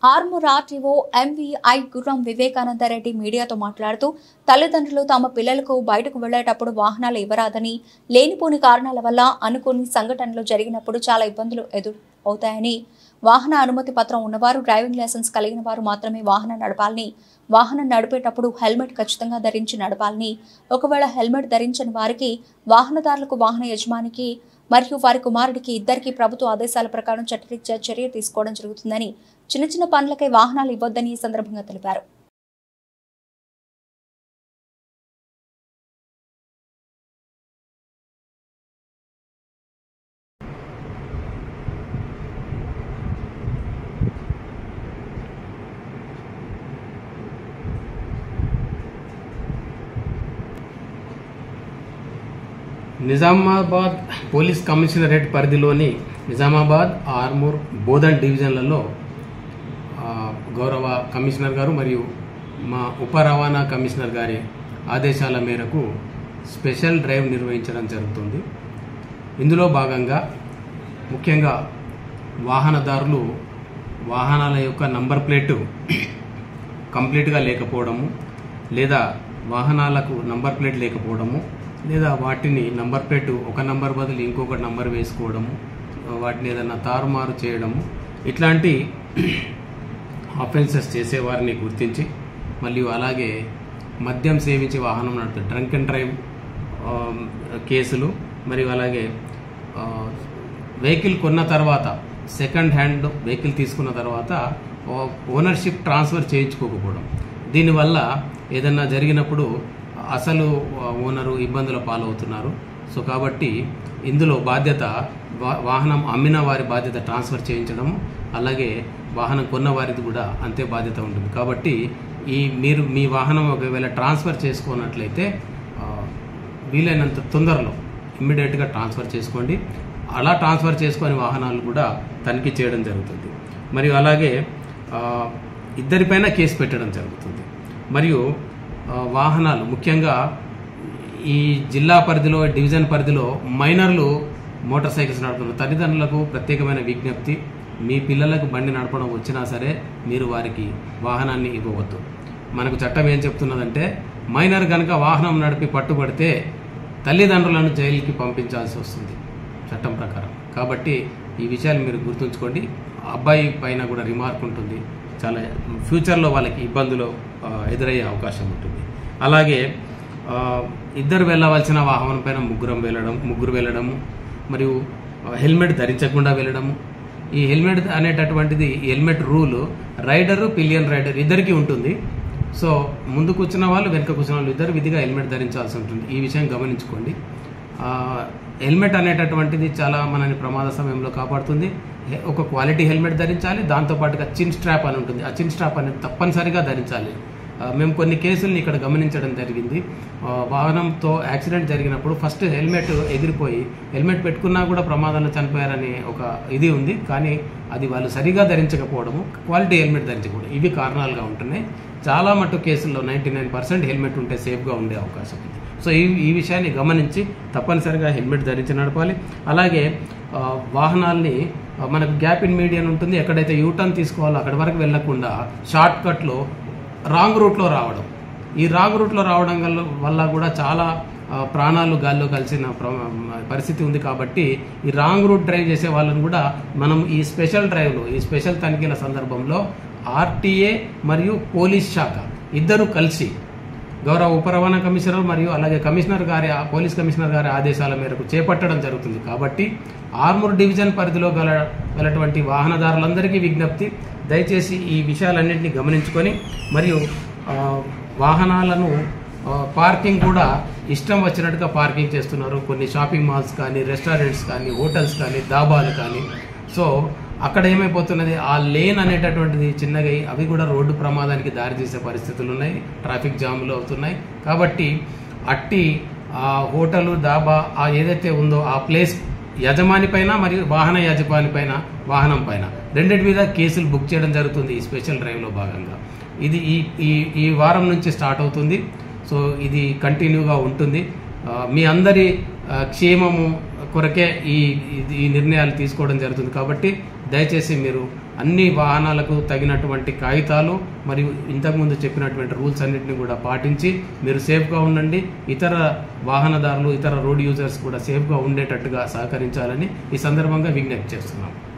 Armoor RTO MVI గుర్రం వివేకానందరెడ్డి మీడియాతో మాట్లాడుతూ తల్లిదండ్రులు తమ పిల్లలకు బయటకు వెళ్లేటప్పుడు వాహనాలు ఇవ్వరాదని లేనిపోని కారణాల వల్ల అనుకోని సంఘటనలు జరిగినప్పుడు చాలా ఇబ్బందులు ఎదురు అవుతాయని వాహన అనుమతి పత్రం ఉన్నవారు డ్రైవింగ్ లైసెన్స్ కలిగిన వారు మాత్రమే వాహనం నడపాలని వాహనం నడిపేటప్పుడు హెల్మెట్ ఖచ్చితంగా ధరించి నడపాలని ఒకవేళ హెల్మెట్ ధరించని వారికి వాహనదారులకు వాహన యజమానికి మరియు వారి కుమారుడికి ఇద్దరికి ప్రభుత్వ ఆదేశాల ప్రకారం చట్టరీత్యా చర్య తీసుకోవడం జరుగుతుందని చిన్న చిన్న పనులకై వాహనాలు ఇవ్వొద్దని ఈ సందర్భంగా తెలిపారు నిజామాబాద్ పోలీస్ కమిషనరేట్ పరిధిలోని నిజామాబాద్ ఆర్మూర్ బోధన్ డివిజన్లలో ఆ, గౌరవ కమిషనర్ గారు మరియు మా ఉప రవాణా కమిషనర్ గారి ఆదేశాల మేరకు స్పెషల్ డ్రైవ్ నిర్వహించడం జరుగుతుంది ఇందులో భాగంగా ముఖ్యంగా వాహనదారులు వాహనాల యొక్క నంబర్ ప్లేటు కంప్లీట్గా లేకపోవడము లేదా వాహనాలకు నంబర్ ప్లేట్ లేకపోవడము లేదా వాటిని నంబర్ ప్లేట్ ఒక నంబర్ బదులు ఇంకొక నంబర్ వేసుకోవడము వాటిని ఏదైనా తారుమారు చేయడము ఇట్లాంటి ఆఫెన్సెస్ చేసేవారిని గుర్తించి మరియు అలాగే మద్యం సేవించి వాహనం నడుపుతూ డ్రంక్ అండ్ డ్రైవ్ కేసులు మరియు అలాగే ఆ, వెహికల్ కొన్న తర్వాత సెకండ్ హ్యాండ్ వెహికల్ తీసుకున్న తర్వాత ఓ- ఓనర్షిప్ ట్రాన్స్ఫర్ చేయించుకోకపోవడం దీనివల్ల ఏదన్నా జరిగినప్పుడు అసలు ఆ, ఓనరు ఇబ్బందుల పాలవుతున్నారు సో కాబట్టి ఇందులో బాధ్యత వా- వాహనం అమ్మిన వారి బాధ్యత ట్రాన్స్ఫర్ చేయించడం అలాగే వాహనం కొన్న వారిది కూడా అంతే బాధ్యత ఉంటుంది కాబట్టి ఈ మీరు మీ వాహనం ఒకవేళ ట్రాన్స్ఫర్ చేసుకున్నట్లయితే ఆ, వీలైనంత తొందరలో ఇమ్మీడియట్గా ట్రాన్స్ఫర్ చేసుకోండి అలా ట్రాన్స్ఫర్ చేసుకొని వాహనాలు కూడా తనిఖీ చేయడం జరుగుతుంది మరియు అలాగే ఆ, ఇద్దరిపైన కేసు పెట్టడం జరుగుతుంది మరియు ఆ, వాహనాలు ముఖ్యంగా ఈ జిల్లా పరిధిలో డివిజన్ పరిధిలో మైనర్లు మోటార్ సైకిల్స్ నడుపుతున్న తల్లిదండ్రులకు ప్రత్యేకమైన విజ్ఞప్తి మీ పిల్లలకు బండి నడపడం వచ్చినా సరే మీరు వారికి వాహనాన్ని ఇవ్వవద్దు మనకు చట్టం ఏం చెప్తున్నదంటే మైనర్ కనుక వాహనం నడిపి పట్టుబడితే తల్లిదండ్రులను జైలుకి పంపించాల్సి వస్తుంది చట్టం ప్రకారం కాబట్టి ఈ విషయాలు మీరు గుర్తుంచుకోండి అబ్బాయి పైన కూడా రిమార్క్ ఉంటుంది చాలా ఫ్యూచర్లో వాళ్ళకి ఇబ్బందులు ఆ, ఎదురయ్యే అవకాశం ఉంటుంది అలాగే ఆ, ఇద్దరు వెళ్ళవలసిన వాహనం పైన ముగ్గురం వెళ్ళడం ముగ్గురు వెళ్ళడము మరియు ఆ, హెల్మెట్ ధరించకుండా వెళ్ళడము ఈ హెల్మెట్ అనేటటువంటిది ఈ helmet rule rider pillion rider ఇద్దరికి ఉంటుంది సో ముందు కూర్చున్న వాళ్ళు వెనుక కూర్చున్న వాళ్ళు ఇద్దరు విధిగా హెల్మెట్ ధరించాల్సి ఉంటుంది ఈ విషయం గమనించుకోండి ఆ, హెల్మెట్ అనేటటువంటిది చాలా మనని ప్రమాద సమయంలో కాపాడుతుంది హె- ఒక క్వాలిటీ హెల్మెట్ ధరించాలి దాంతోపాటుగా చిన్ స్ట్రాప్ అని ఉంటుంది ఆ చిన్ స్ట్రాప్ అనేది తప్పనిసరిగా ధరించాలి ఆ, మేము కొన్ని కేసుల్ని ఇక్కడ గమనించడం జరిగింది ఆ, వాహనంతో యాక్సిడెంట్ జరిగినప్పుడు ఫస్ట్ హెల్మెట్ ఎగిరిపోయి హెల్మెట్ పెట్టుకున్నా కూడా ప్రమాదంలో చనిపోయారని ఒక ఇది ఉంది కానీ అది వాళ్ళు సరిగా ధరించకపోవడము క్వాలిటీ హెల్మెట్ ధరించకపోవడం ఇవి కారణాలుగా ఉంటున్నాయి చాలా మటు కేసుల్లో నైంటీ నైన్ పర్సెంట్ హెల్మెట్ ఉంటే సేఫ్గా ఉండే అవకాశం ఉంది సో ఈ ఈ విషయాన్ని గమనించి తప్పనిసరిగా హెల్మెట్ ధరించి నడపాలి అలాగే ఆ, వాహనాల్ని ఆ, మనకు గ్యాప్ ఇన్ మీడియన్ ఉంటుంది ఎక్కడైతే యూటర్న్ తీసుకోవాలో అక్కడి వరకు వెళ్లకుండా షార్ట్ కట్లో రాంగ్ రూట్లో రావడం ఈ రాంగ్ రూట్లో రావడం వల్ల వల్ల కూడా చాలా ఆ, ప్రాణాలు గాల్లో కలిసిన ప్ర- పరిస్థితి ఉంది కాబట్టి ఈ రాంగ్ రూట్ డ్రైవ్ చేసే వాళ్ళని కూడా మనం ఈ స్పెషల్ డ్రైవ్లో ఈ స్పెషల్ తనిఖీల సందర్భంలో ఆర్టీఏ మరియు పోలీస్ శాఖ ఇద్దరు కలిసి గౌరవ ఉప రవాణా కమిషనర్ మరియు అలాగే కమిషనర్ గారి పోలీస్ కమిషనర్ గారి ఆదేశాల మేరకు చేపట్టడం జరుగుతుంది కాబట్టి ఆర్మూర్ డివిజన్ పరిధిలో గల గలటువంటి వాహనదారులందరికీ విజ్ఞప్తి దయచేసి ఈ విషయాలన్నింటినీ గమనించుకొని మరియు ఆ, వాహనాలను ఆ, పార్కింగ్ కూడా ఇష్టం వచ్చినట్టుగా పార్కింగ్ చేస్తున్నారు కొన్ని షాపింగ్ మాల్స్ కానీ రెస్టారెంట్స్ కానీ హోటల్స్ కానీ దాబాలు కానీ సో అక్కడ ఏమైపోతున్నది ఆ లేన్ అనేటటువంటిది చిన్నగా అయి అవి కూడా రోడ్డు ప్రమాదానికి దారితీసే పరిస్థితులు ఉన్నాయి ట్రాఫిక్ జాములు అవుతున్నాయి కాబట్టి అట్టి ఆ హోటల్ దాబా ఆ ఏదైతే ఉందో ఆ ప్లేస్ యజమాని పైన మరియు వాహన యజమాని పైన వాహనం పైన రెండింటి మీద కేసులు బుక్ చేయడం జరుగుతుంది ఈ స్పెషల్ డ్రైవ్లో భాగంగా ఇది ఈ ఈ ఈ వారం నుంచి స్టార్ట్ అవుతుంది సో ఇది కంటిన్యూగా ఉంటుంది ఆ, మీ అందరి ఆ, క్షేమము కొరకే ఈ ఇది- ఈ నిర్ణయాలు తీసుకోవడం జరుగుతుంది కాబట్టి దయచేసి మీరు అన్ని వాహనాలకు తగినటువంటి కాగితాలు మరియు ఇంతకుముందు చెప్పినటువంటి రూల్స్ అన్నింటినీ కూడా పాటించి మీరు సేఫ్గా ఉండండి ఇతర వాహనదారులు ఇతర రోడ్ యూజర్స్ కూడా సేఫ్గా ఉండేటట్టుగా సహకరించాలని ఈ సందర్భంగా విజ్ఞప్తి చేస్తున్నాం